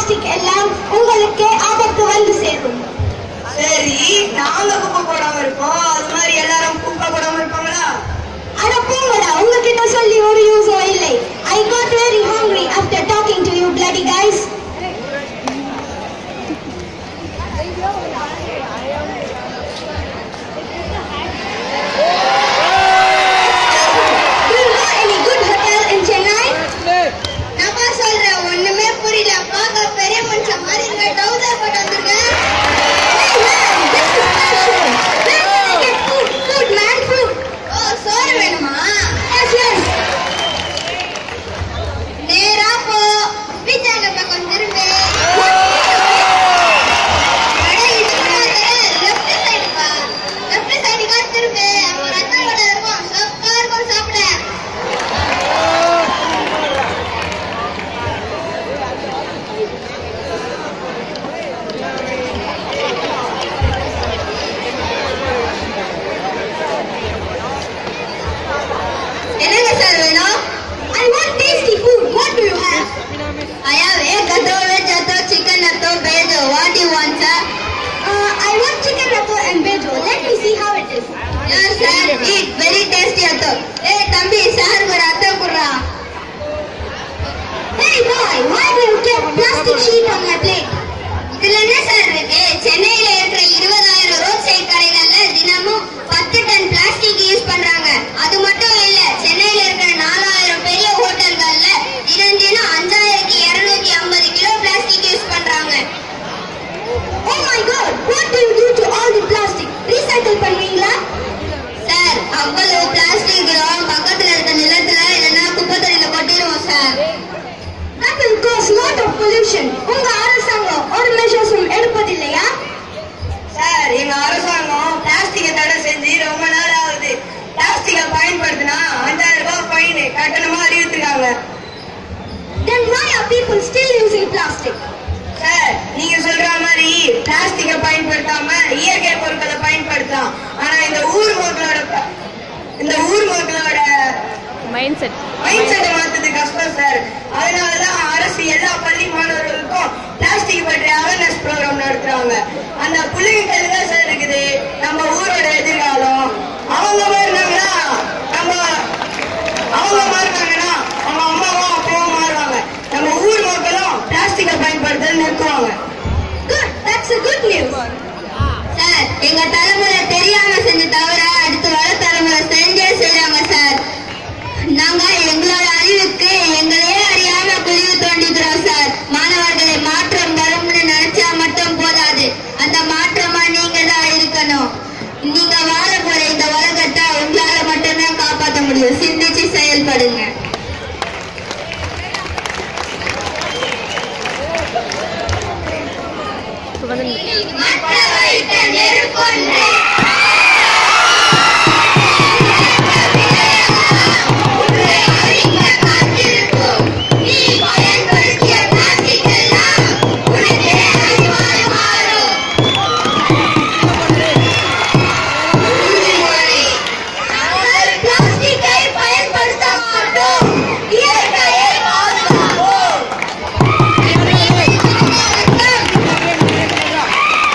Plastic எல்லாம் உங்களுக்கே ஆபத்து வந்து சேரும் சரி நாங்க குப்பை போடாம இருப்போம் அது மாதிரி எல்லாரும் குப்பை போடாம இருப்பாங்களா அட போங்கடா உங்ககிட்ட சொல்லி ஒரு யூஸும் இல்லை I got very hungry after talking to you bloody guys Do you know any good hotel in Chennai? நப்பா சொல்றேன் ஒண்ணுமே புரியல பார்க்க பெரிய மனுஷன் மாதிரி இருக்க டவுசர் போட்டு வந்திருக்கேன் Hey man, this is special. Where can I get food? Food man, food. ஓ சோறு வேணுமா Yes, yes. நேரா போ பீச்சாங்க பக்கம் திரும்பி அட இது லெஃப்ட் சைடு பா லெஃப்ட் சைடு கா திரும்பி அங்க ரத்தம் வடை இருக்கும் சப்பா இருக்கும் சாப்பிட என்னங்க சார் வேணும் I want tasty food. What do you have? I have egg atto, veg atto, chicken atto, bejo. What do you want, sir? Uh, I want chicken ratto and bejo. Let me see how it is. Yes, sir. Eat very tasty atto. Hey, தம்பி sir ஒரு அத்தை குடுறா Hey boy, why do you keep plastic sheet on my plate? இதுல என்ன sir இருக்கு சென்னையில இருக்கிற இருபதாயிரம் ரோட் சைடு கடைகள்ல தினமும் பத்து டன் பிளாஸ்டிக் யூஸ் பண்றாங்க அது மட்டும் இல்ல சென்னையில இருக்கிற நாலாயிரம் பெரிய ஹோட்டல்கள்ல தினம் தினம் அஞ்சாயிரத்தி இருநூத்தி ஐம்பது கிலோ பிளாஸ்டிக் யூஸ் பண்றாங்க Oh my god, what do you do to all the plastic? Recycle பண்ணுவீங்களா? சார் அவ்வளவு பிளாஸ்டிக்கும் பக்கத்துல இருக்க நிலத்துல இல்லைன்னா குப்பை தண்ணியில கொட்டிடுவோம் sir That will cause lot of pollution. உங்க அரசாங்கம் ஒரு மெஷர்ஸும் எடுப்பதில்லையா? சார் எங்க அரசாங்கம் பிளாஸ்டிக்கை தடை செஞ்சு ரொம்ப நாள் ஆகுது பிளாஸ்டிக்கை பயன்படுத்தினா அஞ்சாயிரம் ரூபாய் ஃபைன் கட்டணமா அறிவித்திருக்காங்க Then why are people still using plastic? Sir நீங்க சொல்ற மாதிரி பிளாஸ்டிக்கை பயன்படுத்தாம இயற்கை பொருட்களை பயன்படுத்தலாம் ஆனா இந்த ஊர் மக்களோட ப- இந்த ஊர் மக்களோட மைண்ட் செட் மைண்ட் செட்டை மாத்துறது கஷ்டம் சார் அதனாலதான் அரசு எல்லா பள்ளி மாணவர்களுக்கும் பிளாஸ்டிக் பற்றி அவேர்னஸ் ப்ரோக்ராம் நடத்துறாங்க அந்த பிள்ளைங்க கையில தான் சார் இருக்குது நம்ம ஊரோட எதிர்காலம் அவங்க மாறினாங்கன்னா நம்ம அவங்க மாறினாங்கன்னா அவங்க அம்மாவும் அப்பாவும் மாறுவாங்க நம்ம ஊர் மக்களும் பிளாஸ்டிக்கை பயன்படுத்த நிறுத்துவாங்க Good, that's a good news. Sir எங்க தலைமுறை தெரியாம செஞ்ச தவிர அடுத்து வர தலைமுறை செஞ்சே செய்றாங்க சார் நாங்க எங்களோட அறிவுக்கு எங்களையே அறியாம குழிவு தோண்டிக்கிறோம் சார் மாணவர்களை மாற்றம் வரும்னு நினைச்சா மட்டும் போதாது அந்த மாற்றமா நீங்க தான் இருக்கணும் நீங்க வாழ போற இந்த உலகத்தை உங்களால மட்டும்தான் காப்பாற்ற முடியும் சிந்திச்சு செயல்படுங்க இப்போ வந்து மற்ற வைத்த நெருப்பொன்று